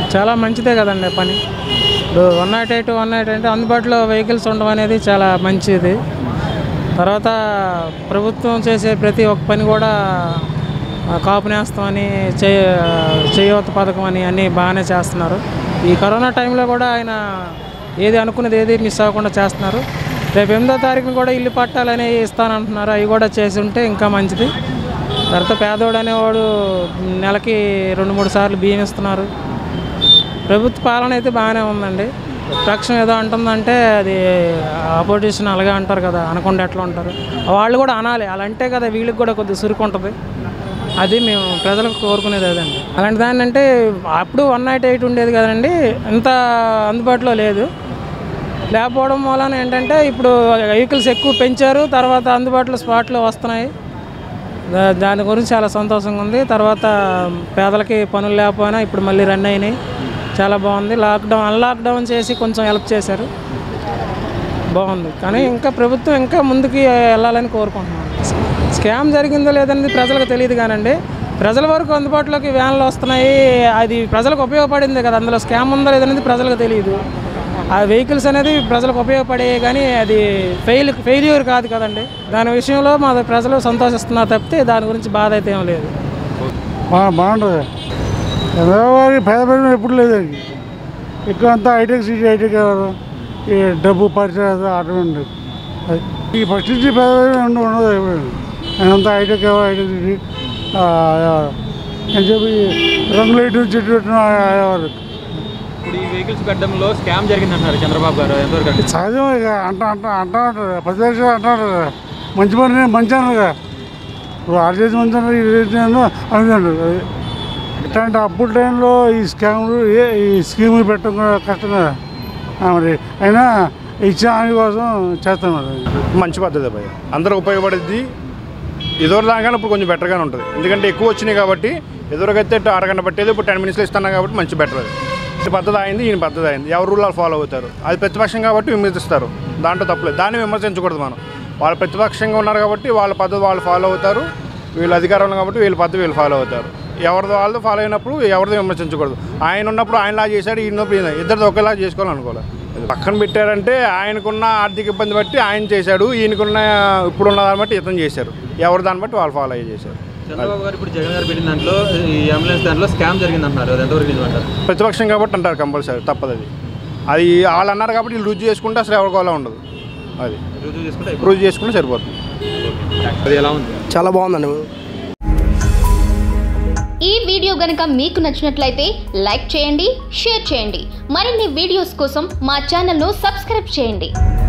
చాలా మంచిదే కదండి పని ఇప్పుడు one not eight one not అంటే అందుబాటులో వెహికల్స్ ఉండడం అనేది చాలా మంచిది తర్వాత ప్రభుత్వం చేసే ప్రతి ఒక్క పని కూడా ఆ, కాపు నేస్తం అని చే చేయూత పథకం అని అన్నీ బాగానే చేస్తున్నారు ఈ కరోనా టైంలో కూడా ఆయన ఏది అనుకున్నది ఏది మిస్ అవ్వకుండా చేస్తున్నారు రేపు ఎనిమిదో తారీఖున కూడా ఇల్లు పట్టాలు అనేవి ఇస్తానంటున్నారు అవి కూడా చేసి ఉంటే ఇంకా మంచిది తర్వాత పేదోడు అనేవాడు నెలకి రెండు మూడు సార్లు బియ్యం ఇస్తున్నారు ప్రభుత్వ పాలన అయితే బాగానే ఉందండి ప్రతిపక్షం ఏదో అంటుందంటే అది ఆపోజిషన్ అలాగే అంటారు కదా అనకుండా ఎట్లా ఉంటారు వాళ్ళు కూడా అనాలి అలా అంటే కదా వీళ్ళకి కూడా కొద్దిగా సురుకు ఉంటుంది అది మేము ప్రజలకు కోరుకునేది అదండి అలాంటి దాన్ని అంటే అప్పుడు వన్ నైట్ ఎయిట్ ఉండేది కదండి ఇంత అందుబాటులో లేదు లేకపోవడం వలన ఏంటంటే ఇప్పుడు వెహికల్స్ ఎక్కువ పెంచారు తర్వాత అందుబాటులో స్పాట్లో వస్తున్నాయి దా- దాని గురించి చాలా సంతోషంగా ఉంది తర్వాత పేదలకి పనులు లేకపోయినా ఇప్పుడు మళ్ళీ రన్ అయినాయి చాలా బాగుంది లాక్డౌన్ అన్లాక్డౌన్ చేసి కొంచెం హెల్ప్ చేశారు బాగుంది కానీ ఇంకా ప్రభుత్వం ఇంకా ముందుకి వెళ్ళాలని కోరుకుంటున్నాను స్కామ్ జరిగిందో లేదనేది ప్రజలకు తెలియదు కానండి ప్రజల వరకు అందుబాటులోకి వ్యాన్లు వస్తున్నాయి అది ప్రజలకు ఉపయోగపడింది కదా అందులో స్కామ్ ఉందో లేదనేది ప్రజలకు తెలియదు ఆ వెహికల్స్ అనేది ప్రజలకు ఉపయోగపడే కానీ అది ఫెయిల్ ఫెయిల్యూర్ కాదు కదండి దాని విషయంలో మా ప్రజలు సంతోషిస్తున్నారు తప్పితే దాని గురించి బాధ అయితే ఏం లేదు బా- బాగుంటుంది చంద్రబాబు పేద ప్రజలు ఎప్పుడు లేదండి ఎక్కువ అంతా హైటెక్ సిటీ హైటెక్ ఎవరు ఈ డబ్బు పరిచయం అటు ఉండదు అది. ఈ ఫస్ట్ నుంచి పేద ప్రజలు ఉండ- ఉండదు ఎప్పుడు అంతా హైటెక్ ఎవరు హైటెక్ సిటీ ఆ, ఎవరు అని చెప్పి రంగులు ఇటు చెట్టు పెట్టిన ఎవరు ఇప్పుడు ఈ వెహికల్స్ పెట్టడంలో స్కామ్ జరిగింది అంటున్నారు చంద్రబాబు గారు ఎంతవరకు కరెక్ట్? సహజం ఇక అంట అంట అంటా ఉంటారు ప్రతిపక్షాలు అంటా ఉంటారు కదా. మంచి పని మంచి అన్నారు కదా ఇప్పుడు ఆరు చేసి మంచి అన్నారు ఇది చేసి అన్నారు అది అంటారు అది. ఇట్లాంటి అప్పుడు టైంలో ఈ స్కామ్లు ఏ- ఈ స్కీములు పెట్టడం కూడా కష్టం కదా ఆ, మరి అయినా ఇచ్చిన హామీ కోసం చేస్తున్నారు మంచి పద్ధతి భయ అందరికి ఉపయోగపడుద్ది ఎదురు దానికన్నా ఇప్పుడు కొంచెం బెటర్గానే ఉంటుంది ఎందుకంటే ఎక్కువ వచ్చినాయి కాబట్టి ఎదురుకైతే అరగంట పట్టేది ఇప్పుడు టెన్ మినిట్స్లో ఇస్తున్నాం కాబట్టి మంచి బెటర్ అది ఈ పద్ధతి అయింది ఈయన పద్ధతి అయింది ఎవరు రూల్ ఫాలో అవుతారు అది ప్రతిపక్షం కాబట్టి విమర్శిస్తారు దాంట్లో తప్పలేదు దాన్ని విమర్శించకూడదు మనం వాళ్ళు ప్రతిపక్షంగా ఉన్నారు కాబట్టి వాళ్ళ పద్ధతి వాళ్ళు ఫాలో అవుతారు వీళ్ళు అధికారంలో కాబట్టి వీళ్ళ పద్ధతి వీళ్ళు ఫాలో అవుతారు ఎవరిది వాళ్ళు ఫాలో అయినప్పుడు ఎవరిది విమర్శించకూడదు ఆయన ఉన్నప్పుడు ఆయనలా చేశాడు ఈయన ఉన్నప్పుడు ఈయన ఇద్దరిది ఒకేలా చేసుకోవాలనుకోవాలి పక్కన పెట్టారంటే ఆయనకున్న ఆర్థిక ఇబ్బంది బట్టి ఆయన చేశాడు ఈయనకున్న ఇప్పుడున్న దాన్ని బట్టి ఇతను చేశారు ఎవరు దాన్ని బట్టి వాళ్ళు ఫాలో అయ్యి చేశారు చంద్రబాబు గారు ఇప్పుడు జగన్ గారు పెట్టిన దాంట్లో ఈ అంబులెన్స్ దాంట్లో స్కామ్ జరిగింది అంటున్నారు అది ఎంతవరకు నిజం అంటారు ప్రతిపక్షం కాబట్టి అంటారు కంపల్సరీ తప్పదు అది అది వాళ్ళు అన్నారు కాబట్టి వీళ్ళు రుజువు చేసుకుంటే అసలు ఎవరికోలా ఉండదు అది రుజువు చేసుకుంటే రుజువు చేసుకుంటే సరిపోతుంది అది ఎలా ఉంది చాలా బాగుందండి ఈ వీడియో గనుక మీకు నచ్చినట్లయితే లైక్ చేయండి షేర్ చేయండి మరిన్ని వీడియోస్ కోసం మా ఛానల్ను సబ్స్క్రైబ్ చేయండి